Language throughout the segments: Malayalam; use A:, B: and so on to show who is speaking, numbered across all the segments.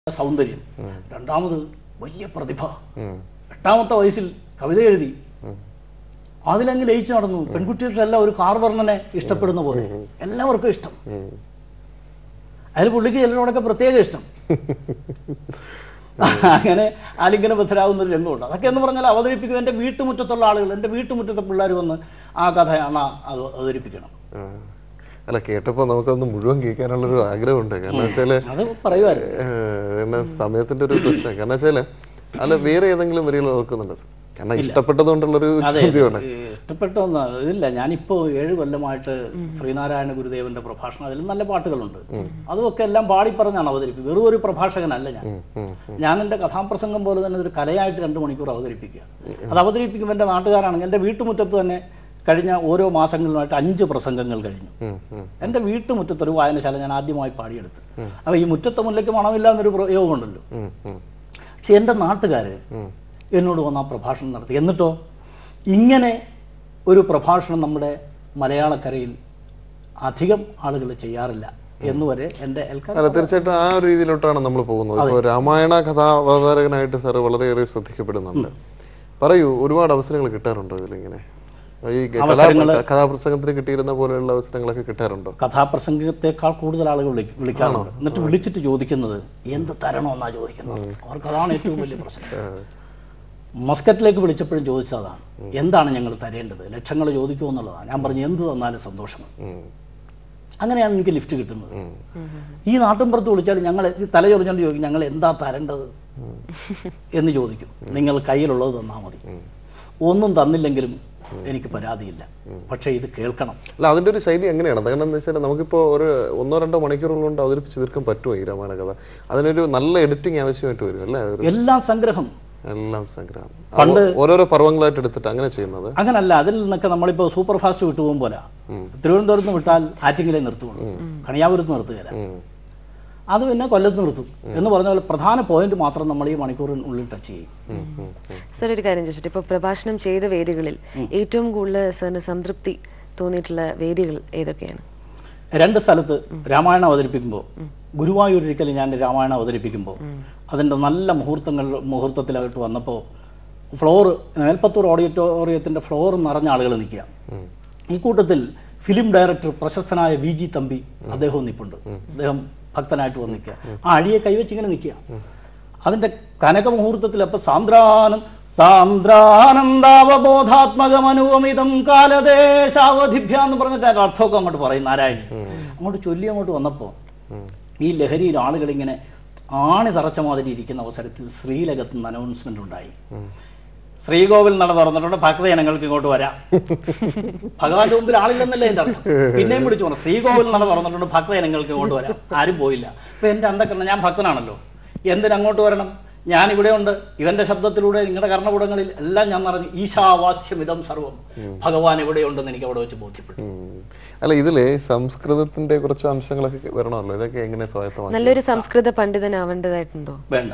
A: സൗന്ദര്യം രണ്ടാമത് വലിയ പ്രതിഭ
B: ഉം.
A: എട്ടാമത്തെ വയസ്സിൽ കവിത എഴുതി അതിലങ്ങ് ലയിച്ചു നടന്നു പെൺകുട്ടികൾക്കെല്ലാം ഒരു കാർവർണ്ണനെ ഇഷ്ടപ്പെടുന്ന പോലെ എല്ലാവർക്കും ഇഷ്ടം
B: ഉം.
A: അതിൽ പുള്ളിക്ക് ചിലരോടൊക്കെ പ്രത്യേക ഇഷ്ടം അങ്ങനെ ആലിംഗനബദ്ധരാകുന്ന ഒരു രംഗമുണ്ട് അതൊക്കെ എന്ന് പറഞ്ഞാൽ അവതരിപ്പിക്കും എൻ്റെ വീട്ടുമുറ്റത്തുള്ള ആളുകൾ എൻ്റെ വീട്ടുമുറ്റത്തെ പിള്ളേർ വന്ന് ആ കഥയാണ് അത് അവതരിപ്പിക്കണം
B: ആ. അല്ല കേട്ടപ്പോ നമുക്കൊന്ന് മുഴുവൻ കേൾക്കാനുള്ളൊരു ആഗ്രഹമുണ്ട് കാരണം വെച്ചാല്
A: അത് പറയുമായിരുന്നു
B: ഏഹ്, കാരണം സമയത്തിന്റെ ഒരു പ്രശ്നം കാരണം വെച്ചാല് അല്ല വേറെ ഏതെങ്കിലും വരികൾ ഓർക്കുന്നുണ്ട് കാരണം ഇഷ്ടപ്പെട്ടതുകൊണ്ടുള്ളൊരു
A: അതെ
B: ചോദ്യമാണ്
A: ഈ ഇഷ്ടപ്പെട്ടൊന്ന് ഇതില്ല ഞാനിപ്പോൾ ഏഴ് കൊല്ലമായിട്ട് ശ്രീനാരായണ ഗുരുദേവന്റെ പ്രഭാഷണം അതിൽ നല്ല പാട്ടുകളുണ്ട് അതുമൊക്കെ എല്ലാം പാടി പറഞ്ഞാണ് അവതരിപ്പിക്കുക വെറും ഒരു പ്രഭാഷകനല്ല ഞാൻ
B: ഉം, ഉം.
A: ഞാൻ എൻ്റെ കഥാപ്രസംഗം പോലെ തന്നെ ഒരു കലയായിട്ട് രണ്ട് മണിക്കൂർ അവതരിപ്പിക്കുക അത് അവതരിപ്പിക്കുമ്പോൾ എൻ്റെ നാട്ടുകാരാണെങ്കിൽ എൻ്റെ വീട്ടുമുറ്റത്ത് തന്നെ കഴിഞ്ഞ ഓരോ മാസങ്ങളിലുമായിട്ട് അഞ്ച് പ്രസംഗങ്ങൾ കഴിഞ്ഞു
B: ഉം, ഉം.
A: എൻ്റെ വീട്ടുമുറ്റത്ത് ഒരു വായനശാല ഞാൻ ആദ്യമായി പാടിയെടുത്ത് അപ്പോൾ ഈ മുറ്റത്തെ മുല്ലയ്ക്ക് മണമില്ല എന്നൊരു പ്രയോഗമുണ്ടല്ലോ
B: ഉം, ഉം.
A: പക്ഷെ എൻ്റെ നാട്ടുകാർ എന്നോട് വന്ന് ആ പ്രഭാഷണം നടത്തി എന്നിട്ടോ ഇങ്ങനെ ഒരു പ്രഭാഷണം നമ്മുടെ മലയാളക്കരയിൽ അധികം ആളുകൾ ചെയ്യാറില്ല എന്നുവരെ എൻ്റെ എൽക്കാർ
B: അല്ല തീർച്ചയായിട്ടും ആ ഒരു രീതിയിലോട്ടാണ് നമ്മൾ പോകുന്നത് ഇപ്പോൾ രാമായണ കഥാവതാരകനായിട്ട് സാറ് വളരെയേറെ ശ്രദ്ധിക്കപ്പെടുന്നുണ്ട് പറയൂ ഒരുപാട് അവസരങ്ങൾ കിട്ടാറുണ്ടോ ഇതിലിങ്ങനെ ഈ കഥാ കഥാപ്രസംഗത്തിന് കിട്ടിയിരുന്ന പോലെയുള്ള അവസരങ്ങളൊക്കെ കിട്ടാറുണ്ടോ
A: കഥാപ്രസംഗത്തെക്കാൾ കൂടുതൽ ആളുകൾ വിളി വിളിക്കാറുണ്ട് എന്നിട്ട് വിളിച്ചിട്ട് ചോദിക്കുന്നത് എന്ത് തരണമെന്നാ ചോദിക്കുന്നത് അവർക്ക് അതാണ് ഏറ്റവും വലിയ പ്രശ്നം മസ്കറ്റിലേക്ക് വിളിച്ചപ്പോഴും ചോദിച്ചത് അതാണ് എന്താണ് ഞങ്ങൾ തരേണ്ടത് ലക്ഷങ്ങൾ ചോദിക്കുമോ എന്നുള്ളതാണ് ഞാൻ പറഞ്ഞു എന്ത് തന്നാലും സന്തോഷം
B: ഉം.
A: അങ്ങനെയാണ് എനിക്ക് ലിഫ്റ്റ് കിട്ടുന്നത് ഈ നാട്ടിൻപുറത്ത് വിളിച്ചാൽ ഞങ്ങൾ ഈ തല ചൊറിഞ്ഞോണ്ട് ചോദിക്കും ഞങ്ങൾ എന്താ തരേണ്ടത് എന്ന് ചോദിക്കും നിങ്ങൾ കയ്യിലുള്ളത് തന്നാൽ മതി ഒന്നും തന്നില്ലെങ്കിലും എനിക്ക് പരാതിയില്ല പക്ഷേ ഇത് കേൾക്കണം
B: അല്ല അതിന്റെ ഒരു ശൈലി എങ്ങനെയാണ് കാരണം എന്താ വെച്ചാൽ നമുക്കിപ്പോ ഒരു ഒന്നോ രണ്ടോ മണിക്കൂറുകൾ കൊണ്ട് അവതരിപ്പിച്ച് തീർക്കാൻ പറ്റുമോ ഈ രാമായണ കഥ അതിനൊരു നല്ല എഡിറ്റിംഗ് ആവശ്യമായിട്ട് വരും അല്ലേ അതൊരു
A: എല്ലാ സംഗ്രഹം
B: എല്ലാം സംഗ്രഹം ഓരോരോ പർവ്വങ്ങളായിട്ട് എടുത്തിട്ട് അങ്ങനെ ചെയ്യുന്നത്
A: അങ്ങനല്ല അതിൽ നിന്നൊക്കെ നമ്മളിപ്പോൾ സൂപ്പർ ഫാസ്റ്റ് വിട്ടുപോകും പോലെ തിരുവനന്തപുരത്ത് നിന്ന് വിട്ടാൽ ആറ്റിങ്ങിലെ നിർത്തുള്ളൂ കണിയാപുരത്ത് നിർത്തുകയില്ല
B: ഉം.
A: അത് പിന്നെ കൊല്ലത്ത് നിർത്തും എന്ന് പറഞ്ഞ പോലെ പ്രധാന പോയിന്റ് മാത്രം നമ്മൾ ഈ മണിക്കൂറിനുള്ളിൽ ടച്ച് ചെയ്യും
B: ഉം, ഉം, ഉം.
C: സർ ഒരു കാര്യം ചോദിച്ചിട്ട് ഇപ്പോൾ പ്രഭാഷണം ചെയ്ത വേദികളിൽ ഏറ്റവും കൂടുതൽ സാറിന് സംതൃപ്തി തോന്നിയിട്ടുള്ള വേദികൾ ഏതൊക്കെയാണ്
A: രണ്ട് സ്ഥലത്ത് രാമായണം അവതരിപ്പിക്കുമ്പോൾ ഗുരുവായൂരിക്കൽ ഞാൻ രാമായണം അവതരിപ്പിക്കുമ്പോൾ അതിൻ്റെ നല്ല മുഹൂർത്തങ്ങൾ മുഹൂർത്തത്തിലായിട്ട് വന്നപ്പോൾ ഫ്ലോറ് മേൽപ്പത്തൂർ ഓഡിറ്റോറിയത്തിൻ്റെ ഫ്ലോർ നിറഞ്ഞ ആളുകൾ നിൽക്കുക ഈ കൂട്ടത്തിൽ ഫിലിം ഡയറക്ടർ പ്രശസ്തനായ വി ജി തമ്പി അദ്ദേഹവും നിൽപ്പുണ്ട് അദ്ദേഹം ഭക്തനായിട്ട് വന്ന് നിൽക്കുക ആ അഴിയെ കൈവച്ച് ഇങ്ങനെ നിൽക്കുക അതിൻ്റെ കനക മുഹൂർത്തത്തിൽ അപ്പോൾ സാന്ദ്രാനം സാന്ദ്രാനന്ദാവബോധാത്മകമനുവമിതം കാലദേശാവധിഭ്യ എന്ന് പറഞ്ഞിട്ട് അതിൻ്റെ അർത്ഥമൊക്കെ അങ്ങോട്ട് പറയും നാരായണി അങ്ങോട്ട് ചൊല്ലി അങ്ങോട്ട് വന്നപ്പോൾ ഈ ലഹരിയിൽ ആളുകളിങ്ങനെ ആണി തറച്ച മാതിരി ഇരിക്കുന്ന അവസരത്തിൽ ശ്രീലകത്ത് നിന്ന് അനൗൺസ്മെന്റ് ഉണ്ടായി ശ്രീകോവിൽ നട തുറന്നിട്ടുണ്ട് ഭക്തജനങ്ങൾക്ക് ഇങ്ങോട്ട് വരാം ഭഗവാന്റെ മുമ്പിൽ ആളില്ലെന്നല്ലേ എൻ്റെ അർത്ഥം പിന്നെയും വിളിച്ചു പറഞ്ഞു ശ്രീകോവിൽ നട തുറന്നിട്ടുണ്ട് ഭക്തജനങ്ങൾക്ക് ഇങ്ങോട്ട് വരാം ആരും പോയില്ല അപ്പൊ എൻ്റെ അന്തക്കരണം ഞാൻ ഭക്തനാണല്ലോ എന്തിനങ്ങോട്ട് വരണം ഞാൻ ഇവിടെ ഉണ്ട് ഇവന്റെ ശബ്ദത്തിലൂടെ നിങ്ങളുടെ കർണപുടങ്ങളിൽ എല്ലാം ഞാൻ പറഞ്ഞു ഈശാവാസ്യമിതം സർവം ഭഗവാൻ എവിടെയുണ്ടെന്ന് എനിക്ക് അവിടെ വെച്ച് ബോധ്യപ്പെട്ടു
B: ഉം. അല്ല ഇതില് സംസ്കൃതത്തിന്റെ കുറച്ച് അംശങ്ങളൊക്കെ വരണമല്ലോ ഇതൊക്കെ എങ്ങനെ സ്വായത്തമാക്കി
C: നല്ലൊരു സംസ്കൃത പണ്ഡിതനാവേണ്ടതായിട്ടുണ്ടോ
A: വേണ്ട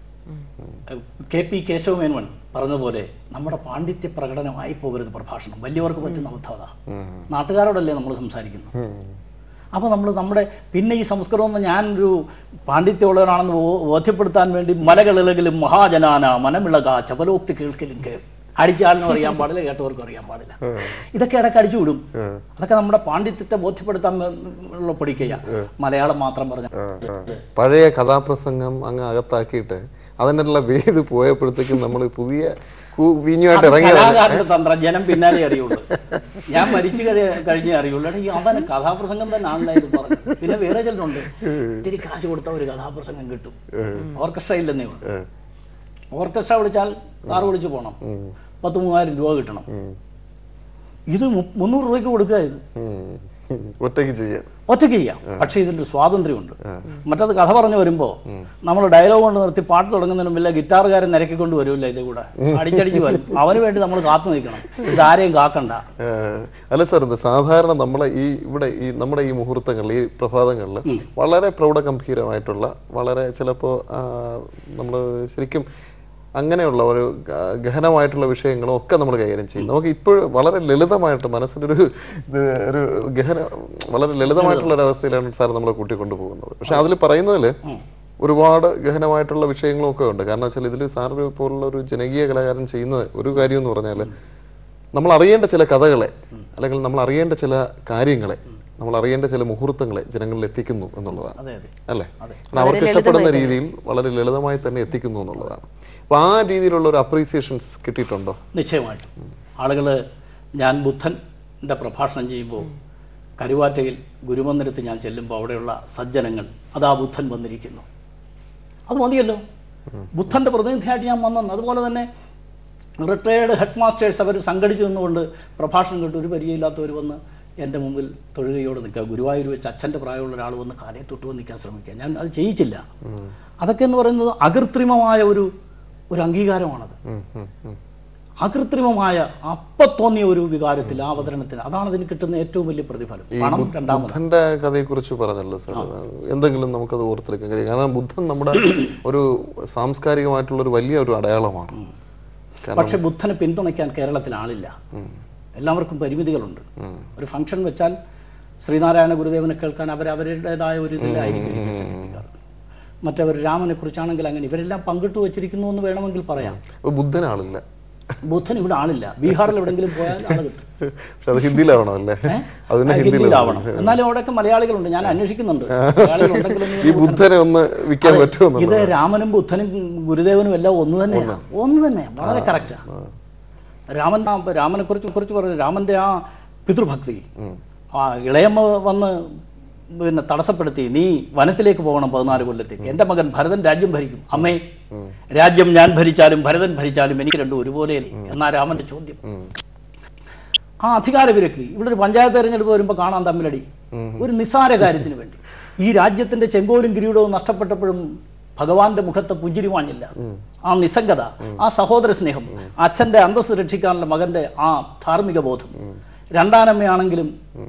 A: കെ പി കേശവമേനോൻ പറഞ്ഞതുപോലെ നമ്മുടെ പാണ്ഡിത്യ പ്രകടനമായി പോകരുത് പ്രഭാഷണം വലിയവർക്ക് പറ്റുന്ന അബദ്ധത നാട്ടുകാരോടല്ലേ നമ്മൾ സംസാരിക്കുന്നത് അപ്പോൾ നമ്മൾ നമ്മുടെ പിന്നെ ഈ സംസ്കൃതം എന്ന് ഞാനൊരു പാണ്ഡിത്യമുള്ളവനാണെന്ന് ബോ- ബോധ്യപ്പെടുത്താൻ വേണ്ടി മലകളിലെങ്കിലും മഹാജനാന മനമിളക ചപലോക്തി കേൾക്കലും കേ അടിച്ചാളിനും അറിയാൻ പാടില്ല കേട്ടവർക്കും അറിയാൻ പാടില്ല ഇതൊക്കെ ഇടയ്ക്ക് അടിച്ചു വിടും അതൊക്കെ നമ്മുടെ പാണ്ഡിത്യത്തെ ബോധ്യപ്പെടുത്താൻ ഉള്ള പഠിക്കുക മലയാളം മാത്രം പറഞ്ഞ
B: പഴയ കഥാപ്രസംഗം അങ്ങ് അകത്താക്കിയിട്ട് അതിനുള്ള വേദ് പോയപ്പോഴത്തേക്കും നമ്മൾ പുതിയ കു- വീഞ്ഞുമായിട്ട് ഇറങ്ങിയത്
A: കലാകാരന്റെ തന്ത്രം ജനം പിന്നാലെ അറിയുള്ളൂ ഞാൻ മരിച്ചു കഴി കഴിഞ്ഞേ അറിയുള്ളൂ എടാ, ഈ അവന് കഥാപ്രസംഗം തന്നെ ആണല്ലോ ഇത് പറഞ്ഞു പിന്നെ വേറെ ചിലരുണ്ട് ഇത്തിരി കാശ് കൊടുത്ത ഒരു കഥാപ്രസംഗം കിട്ടും ഓർക്കസ്ട്ര ഇല്ലെന്നേ ഉള്ളൂ
B: ഏഹ്.
A: ഓർക്കസ്ട്ര വിളിച്ചാൽ കാർ വിളിച്ച് പോകണം പത്ത് മൂവായിരം രൂപ കിട്ടണം ഇത് മു- മുന്നൂറ് രൂപയ്ക്ക് കൊടുക്കുക ഇത്
B: ഉം. ഒറ്റയ്ക്ക് ചെയ്യാൻ
A: ഒറ്റയ്ക്ക് ചെയ്യാം പക്ഷേ ഇതിൻ്റെ സ്വാതന്ത്ര്യമുണ്ട് മറ്റത് കഥ പറഞ്ഞു വരുമ്പോൾ നമ്മൾ ഡയലോഗ് കൊണ്ട് നിർത്തി പാട്ട് തുടങ്ങുന്നതിന് മുമ്പ് ഗിറ്റാറുകാരൻ നിരക്കിക്കൊണ്ട് വരുമല്ലോ ഇതേ കൂടെ അടിച്ചടിച്ച് വരും അവന് വേണ്ടി നമ്മൾ കാത്തു നിൽക്കണം ഇതാരെയും കാക്കണ്ട
B: ഏഹ്. അല്ല സാർ ഇത് സാധാരണ നമ്മളെ ഈ ഇവിടെ ഈ നമ്മുടെ ഈ മുഹൂർത്തങ്ങളിൽ ഈ പ്രഭാതങ്ങളിൽ വളരെ പ്രൗഢഗംഭീരമായിട്ടുള്ള വളരെ ചിലപ്പോൾ നമ്മൾ ശരിക്കും അങ്ങനെയുള്ള ഒരു ഗ- ഗഹനമായിട്ടുള്ള വിഷയങ്ങളും ഒക്കെ നമ്മൾ കൈകാര്യം ചെയ്യും നമുക്ക് ഇപ്പോഴും വളരെ ലളിതമായിട്ട് മനസ്സിലൊരു ഇത് ഒരു ഗഹന വളരെ ലളിതമായിട്ടുള്ള ഒരു അവസ്ഥയിലാണ് സാർ നമ്മളെ കൂട്ടിക്കൊണ്ടു പോകുന്നത് പക്ഷെ അതിൽ പറയുന്നതിൽ ഒരുപാട് ഗഹനമായിട്ടുള്ള വിഷയങ്ങളും ഒക്കെ ഉണ്ട് കാരണം വെച്ചാൽ ഇതിൽ സാറ് പോലുള്ള ഒരു ജനകീയ കലാകാരൻ ചെയ്യുന്നത് ഒരു കാര്യം എന്ന് പറഞ്ഞാൽ നമ്മൾ അറിയേണ്ട ചില കഥകളെ അല്ലെങ്കിൽ നമ്മൾ അറിയേണ്ട ചില കാര്യങ്ങളെ നമ്മൾ അറിയേണ്ട ചില മുഹൂർത്തങ്ങളെ ജനങ്ങളിൽ എത്തിക്കുന്നു എന്നുള്ളതാണ്
A: അതെ അതെ
B: അല്ലേ കാരണം അവർക്ക് ഇഷ്ടപ്പെടുന്ന രീതിയിൽ വളരെ ലളിതമായി തന്നെ എത്തിക്കുന്നു എന്നുള്ളതാണ് അപ്പൊ ആ രീതിയിലുള്ള ഒരു അപ്രീസിയേഷൻസ് കിട്ടിയിട്ടുണ്ടോ
A: നിശ്ചയമായിട്ടും ആളുകൾ ഞാൻ ബുദ്ധൻ്റെ പ്രഭാഷണം ചെയ്യുമ്പോൾ കരുവാറ്റയിൽ ഗുരുമന്ദിരത്തിൽ ഞാൻ ചെല്ലുമ്പോൾ അവിടെയുള്ള സജ്ജനങ്ങൾ അതാ ബുദ്ധൻ വന്നിരിക്കുന്നു അത് മതിയല്ലോ ബുദ്ധൻ്റെ പ്രതിനിധിയായിട്ട് ഞാൻ വന്നു അതുപോലെ തന്നെ റിട്ടയേർഡ് ഹെഡ് മാസ്റ്റേഴ്സ് അവർ സംഘടിച്ച് നിന്നുകൊണ്ട് പ്രഭാഷണം കേട്ട് ഒരു പരിചയമില്ലാത്തവർ വന്ന് എൻ്റെ മുമ്പിൽ തൊഴുകയോട് നിൽക്കുക ഗുരുവായൂർ വെച്ച് അച്ഛൻ്റെ പ്രായമുള്ള ഒരാൾ വന്ന് കാലയെ തൊട്ട് വന്ന് നിൽക്കാൻ ശ്രമിക്കുക ഞാൻ അത് ചെയ്യിച്ചില്ല അതൊക്കെ എന്ന് പറയുന്നത് അകൃത്രിമമായ ഒരു ഒരു അംഗീകാരമാണത്
B: ഉം, ഉം, ഉം.
A: അകൃത്രിമമായ അപ്പ തോന്നിയ ഒരു വികാരത്തിൽ ആ അവതരണത്തിന് അതാണ് അതിന് കിട്ടുന്ന ഏറ്റവും വലിയ പ്രതിഫലം പണം രണ്ടാമത്
B: ബുദ്ധന്റെ കഥയെ കുറിച്ച് പറഞ്ഞല്ലോ സാർ എന്തെങ്കിലും നമുക്കത് ഓർത്തെടുക്കാൻ കഴിയും കാരണം ബുദ്ധൻ നമ്മുടെ ഒരു സാംസ്കാരികമായിട്ടുള്ള ഒരു വലിയ ഒരു അടയാളമാണ് കാരണം
A: പക്ഷെ ബുദ്ധനെ പിന്തുണയ്ക്കാൻ കേരളത്തിൽ ആളില്ല എല്ലാവർക്കും പരിമിതികളുണ്ട് ഒരു ഫംഗ്ഷൻ വെച്ചാൽ ശ്രീനാരായണ ഗുരുദേവനെ കേൾക്കാൻ അവർ അവരുടേതായ ഒരു ഇതിലായിരിക്കും ഇരിക്കുക സംഘടിപ്പിക്കാറ്. മറ്റവർ രാമനെ കുറിച്ചാണെങ്കിൽ അങ്ങനെ ഇവരെല്ലാം പങ്കിട്ട് വെച്ചിരിക്കുന്നു എന്ന് വേണമെങ്കിൽ പറയാം
B: ഇപ്പൊ ബുദ്ധൻ ആളില്ല
A: ബുദ്ധൻ ഇവിടെ ആളില്ല ബീഹാറിൽ എവിടെയെങ്കിലും പോയാൽ ആള് കിട്ടും
B: പക്ഷെ അത് ഹിന്ദിയിലാവണം അല്ലേ
A: ഏ?
B: അത് പിന്നെ
A: ആ,
B: ഹിന്ദിയിലാവണം
A: ഹിന്ദിയിലാവണം എന്നാലും അവിടെയൊക്കെ മലയാളികളുണ്ട് ഞാൻ അന്വേഷിക്കുന്നുണ്ട് മലയാളികളുണ്ടെങ്കിലും
B: ഈ ബുദ്ധനെ ഒന്ന് വിൽക്കാൻ പറ്റുമോ
A: ഇത് രാമനും ബുദ്ധനും ഗുരുദേവനും എല്ലാം ഒന്ന് തന്നെയാണ് ഒന്ന് തന്നെ വളരെ കറക്റ്റാ രാമൻ രാമനെ കുറിച്ച് കുറിച്ച് പറഞ്ഞു രാമന്റെ ആ പിതൃഭക്തി ആ ഇളയമ്മ വന്ന് പിന്നെ തടസ്സപ്പെടുത്തി നീ വനത്തിലേക്ക് പോകണം പതിനാല് കൊല്ലത്തേക്ക് എൻ്റെ മകൻ ഭരതൻ രാജ്യം ഭരിക്കും അമ്മേ രാജ്യം ഞാൻ ഭരിച്ചാലും ഭരതൻ ഭരിച്ചാലും എനിക്ക് രണ്ടും ഒരുപോലെയല്ലേ എന്നാ രാമന്റെ ചോദ്യം ആ അധികാര വിരക്തി ഇവിടെ ഒരു പഞ്ചായത്ത് തെരഞ്ഞെടുപ്പ് വരുമ്പോൾ കാണാൻ തമ്മിലടി ഒരു നിസ്സാര കാര്യത്തിന് വേണ്ടി ഈ രാജ്യത്തിന്റെ ചെങ്കോലും കിരീടവും നഷ്ടപ്പെട്ടപ്പോഴും ഭഗവാന്റെ മുഖത്ത് പുഞ്ചിരി വാങ്ങില്ല ആ നിസ്സംഗത ആ സഹോദര സ്നേഹം അച്ഛന്റെ അന്തസ് രക്ഷിക്കാനുള്ള മകന്റെ ആ ധാർമ്മിക ബോധം രണ്ടാനമ്മയാണെങ്കിലും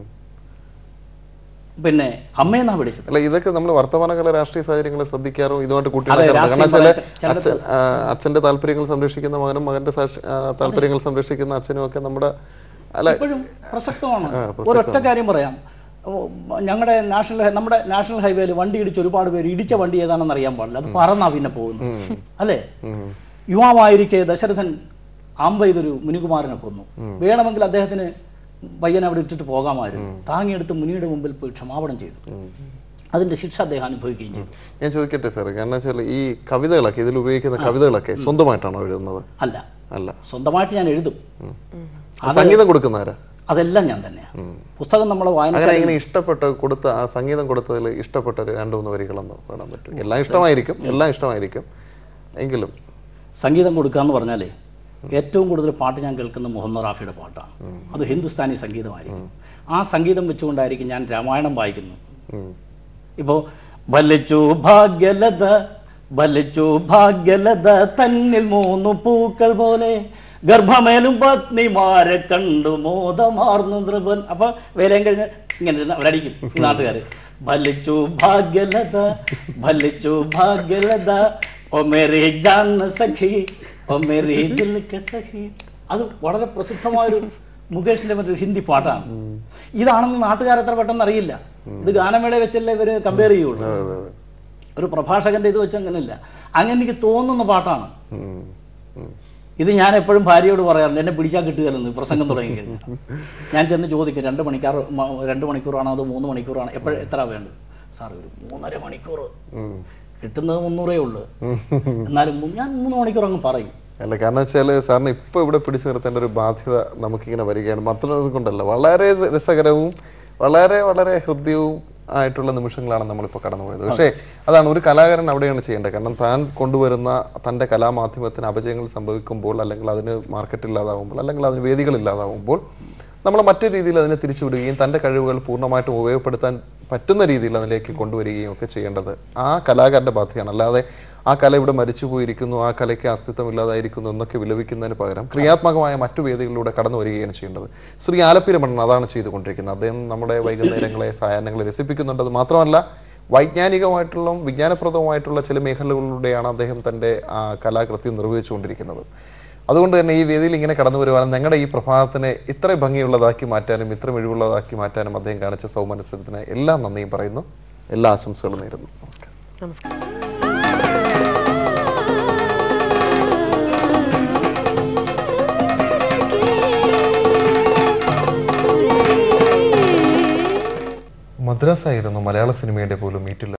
A: പിന്നെ അമ്മയെന്നാ വിളിച്ചത്
B: അല്ല ഇതൊക്കെ നമ്മൾ വർത്തമാനകാല രാഷ്ട്രീയ സാഹചര്യങ്ങളെ ശ്രദ്ധിക്കാറും ഇതുമായിട്ട്
A: അതെ,
B: കൂട്ടിയിണക്കാറുണ്ട് കാരണം
A: രാഷ്ട്രീയം
B: വെച്ചാൽ
A: വളരെ
B: അച്ഛൻ ആ, അച്ഛന്റെ താല്പര്യങ്ങൾ സംരക്ഷിക്കുന്ന മകനും മകന്റെ സാക്ഷി- ആ, താല്പര്യങ്ങൾ സംരക്ഷിക്കുന്ന അച്ഛനും ഒക്കെ നമ്മുടെ അല്ല
A: ഇപ്പോഴും പ്രസക്തമാണ് ഒരൊറ്റ കാര്യം പറയാം ഞങ്ങളുടെ നാഷണൽ ഹൈ- നമ്മുടെ നാഷണൽ ഹൈവേയിൽ വണ്ടി ഇടിച്ച് ഒരുപാട് പേര് ഇടിച്ച വണ്ടി ഏതാണെന്ന് അറിയാൻ പാടില്ല അത് പറന്നാ പിന്നെ പോകുന്നു അല്ലേ യുവാവായിരിക്കെ ദശരഥൻ ആമ്പെയ്തൊരു മുനികുമാരനെ കൊന്നു വേണമെങ്കിൽ അദ്ദേഹത്തിന് പയ്യനെ അവിടെ ഇട്ടിട്ട് പോകാമായിരുന്നു താങ്ങിയെടുത്ത് മുനിയുടെ മുമ്പിൽ പോയി ക്ഷമാപണം ചെയ്തു അതിന്റെ ശിക്ഷ അദ്ദേഹം അനുഭവിക്കുകയും ചെയ്തു
B: ഞാൻ ചോദിക്കട്ടെ സാർ കാരണം വെച്ചാൽ ഈ കവിതകളൊക്കെ ഇതിൽ ഉപയോഗിക്കുന്ന കവിതകളൊക്കെ സ്വന്തമായിട്ടാണോ എഴുതുന്നത്
A: അല്ല
B: അല്ല
A: സ്വന്തമായിട്ട് ഞാൻ എഴുതും
B: സംഗീതം കൊടുക്കുന്ന ആരാ
A: അതെല്ലാം ഞാൻ തന്നെയാണ് പുസ്തകം നമ്മളെ വായന
B: അങ്ങനെ ഇങ്ങനെ ഇഷ്ടപ്പെട്ട കൊടുത്ത ആ സംഗീതം കൊടുത്തതിൽ ഇഷ്ടപ്പെട്ട ഒരു രണ്ട് മൂന്ന് വരികളൊന്ന് പാടാൻ പറ്റും എല്ലാം ഇഷ്ടമായിരിക്കും എല്ലാം ഇഷ്ടമായിരിക്കും എങ്കിലും
A: സംഗീതം കൊടുക്കുക എന്ന് പറഞ്ഞാലേ ഏറ്റവും കൂടുതൽ പാട്ട് ഞാൻ കേൾക്കുന്ന മുഹമ്മദ് റാഫിയുടെ പാട്ടാണ് അത് ഹിന്ദുസ്ഥാനി സംഗീതമായിരിക്കും ആ സംഗീതം വെച്ചുകൊണ്ടായിരിക്കും ഞാൻ രാമായണം വായിക്കുന്നത്
B: ഉം.
A: ഇപ്പോൾ ബലിച്ചു ഭാഗ്യലത ബലിച്ചു ഭാഗ്യലത തന്നിൽ മൂന്നു പൂക്കൾ പോലെ ഗർഭമേലും പത്നിമാരെ കണ്ടു മോദമാർന്നു നൃപൻ അപ്പൊ വേലയും കഴിഞ്ഞ് ഇങ്ങനെ ഇരുന്ന് അവരടിക്കും ഈ നാട്ടുകാര് ബലിച്ചു ഭാഗ്യലത ബലിച്ചു ഭാഗ്യലത ഓ മേരി ജാൻ സഖി ഓ മേരി ദിൽ കെ സഖി അത് വളരെ പ്രസിദ്ധമായൊരു മുകേഷിന്റെ മറ്റൊരു ഹിന്ദി പാട്ടാണ് ഇതാണെന്ന് നാട്ടുകാർ എത്ര പെട്ടെന്ന് അറിയില്ല ഇത് ഗാനമേള വെച്ചല്ലേ ഇവര് കമ്പയർ ചെയ്യുള്ളൂ
B: അതെ, അതെ.
A: ഒരു പ്രഭാഷകന്റെ ഇത് വെച്ച് അങ്ങനെയല്ല അങ്ങനെ എനിക്ക് തോന്നുന്ന പാട്ടാണ്
B: ഉം. ഉം.
A: ഇത് ഞാൻ എപ്പോഴും ഭാര്യയോട് പറയാറുണ്ട് എന്നെ പിടിച്ചാൽ കിട്ടുകയല്ലെന്ന് പ്രസംഗം തുടങ്ങി കഴിഞ്ഞാൽ ഞാൻ ചെന്ന് ചോദിക്കും രണ്ട് മണിക്കൂർ മ- രണ്ട് മണിക്കൂറാണോ അതോ മൂന്ന് മണിക്കൂറാണോ എപ്പോഴും എത്ര വേണ്ടത് സാർ ഒരു മൂന്നര മണിക്കൂർ
B: ഉം.
A: കിട്ടുന്നത് മുന്നൂറേ ഉള്ളൂ എന്നാലും മു- ഞാൻ മൂന്ന് മണിക്കൂർ അങ്ങ് പറയും
B: അല്ല കാരണം വെച്ചാൽ സാറിന് ഇപ്പോൾ ഇവിടെ പിടിച്ചു നിർത്തേണ്ട ഒരു ബാധ്യത നമുക്കിങ്ങനെ വരികയാണ് മറ്റുള്ളത് കൊണ്ടല്ല വളരെ രസകരവും വളരെ വളരെ ഹൃദ്യവും ആയിട്ടുള്ള നിമിഷങ്ങളാണ് നമ്മളിപ്പോൾ കടന്നുപോയത് പക്ഷേ അതാണ് ഒരു കലാകാരൻ അവിടെയാണ് ചെയ്യേണ്ടത് കാരണം താൻ കൊണ്ടുവരുന്ന തൻ്റെ കലാമാധ്യമത്തിന് അപജയങ്ങൾ സംഭവിക്കുമ്പോൾ അല്ലെങ്കിൽ അതിന് മാർക്കറ്റ് ഇല്ലാതാവുമ്പോൾ അല്ലെങ്കിൽ അതിന് വേദികൾ ഇല്ലാതാവുമ്പോൾ നമ്മൾ മറ്റു രീതിയിൽ അതിനെ തിരിച്ചുവിടുകയും തൻ്റെ കഴിവുകൾ പൂർണ്ണമായിട്ടും ഉപയോഗപ്പെടുത്താൻ പറ്റുന്ന രീതിയിൽ അതിലേക്ക് കൊണ്ടുവരികയും ഒക്കെ ചെയ്യേണ്ടത് ആ കലാകാരൻ്റെ ബാധ്യതയാണ് അല്ലാതെ ആ കല ഇവിടെ മരിച്ചു പോയിരിക്കുന്നു ആ കലയ്ക്ക് അസ്തിത്വം ഇല്ലാതായിരിക്കുന്നു എന്നൊക്കെ വിലപിക്കുന്നതിന് പകരം ക്രിയാത്മകമായ മറ്റു വേദികളിലൂടെ കടന്നു വരികയാണ് ചെയ്യേണ്ടത് ശ്രീ ആലപ്പീര മണ്ണൻ അതാണ് ചെയ്തുകൊണ്ടിരിക്കുന്നത് അദ്ദേഹം നമ്മുടെ വൈകുന്നേരങ്ങളെ സായാഹ്നങ്ങളെ രസിപ്പിക്കുന്നുണ്ട് അത് മാത്രമല്ല വൈജ്ഞാനികമായിട്ടുള്ള വിജ്ഞാനപ്രദവുമായിട്ടുള്ള ചില മേഖലകളിലൂടെയാണ് അദ്ദേഹം തൻ്റെ ആ കലാകൃത്യം നിർവഹിച്ചുകൊണ്ടിരിക്കുന്നത് അതുകൊണ്ട് തന്നെ ഈ വേദിയിൽ ഇങ്ങനെ കടന്നു വരുവാനും ഞങ്ങളുടെ ഈ പ്രഭാതത്തിനെ ഇത്ര ഭംഗിയുള്ളതാക്കി മാറ്റാനും ഇത്ര മിഴിവുള്ളതാക്കി മാറ്റാനും അദ്ദേഹം കാണിച്ച സൗമനസ്യത്തിന് എല്ലാ നന്ദിയും പറയുന്നു എല്ലാ ആശംസകളും നേരുന്നു നമസ്കാരം
C: നമസ്കാരം
B: മദ്രാസ് ആയിരുന്നു മലയാള സിനിമയുടെ പോലും മീറ്റിൽ